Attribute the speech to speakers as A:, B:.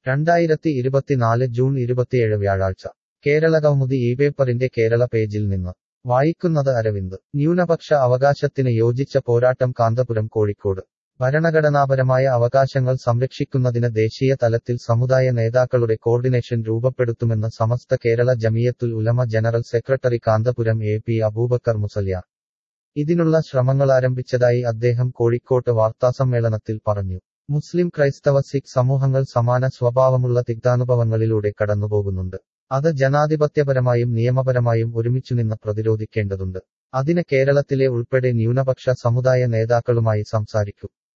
A: രണ്ടായിരത്തി ഇരുപത്തിനാല് ജൂൺ ഇരുപത്തിയേഴ് വ്യാഴാഴ്ച കേരളകൗമുദി ഈ പേപ്പറിന്റെ കേരള പേജിൽ നിന്ന് വായിക്കുന്നത് അരവിന്ദ് ന്യൂനപക്ഷ അവകാശത്തിന് യോജിച്ച പോരാട്ടം കാന്തപുരം കോഴിക്കോട് ഭരണഘടനാപരമായ അവകാശങ്ങൾ സംരക്ഷിക്കുന്നതിന് ദേശീയ തലത്തിൽ സമുദായ നേതാക്കളുടെ കോർഡിനേഷൻ രൂപപ്പെടുത്തുമെന്ന് Samastha Kerala Jamiyyathul Ulama general secretary Kanthapuram A P Aboobacker Musliyar ഇതിനുള്ള ശ്രമങ്ങളാരംഭിച്ചതായി അദ്ദേഹം കോഴിക്കോട്ട് വാർത്താസമ്മേളനത്തിൽ പറഞ്ഞു മുസ്ലിം ക്രൈസ്തവ സിഖ് സമൂഹങ്ങൾ സമാന സ്വഭാവമുള്ള തിക്താനുഭവങ്ങളിലൂടെ കടന്നുപോകുന്നുണ്ട് അത് ജനാധിപത്യപരമായും നിയമപരമായും ഒരുമിച്ചുനിന്ന് പ്രതിരോധിക്കേണ്ടതുണ്ട് അതിന് കേരളത്തിലെ ഉൾപ്പെടെ ന്യൂനപക്ഷ സമുദായ നേതാക്കളുമായി സംസാരിക്കും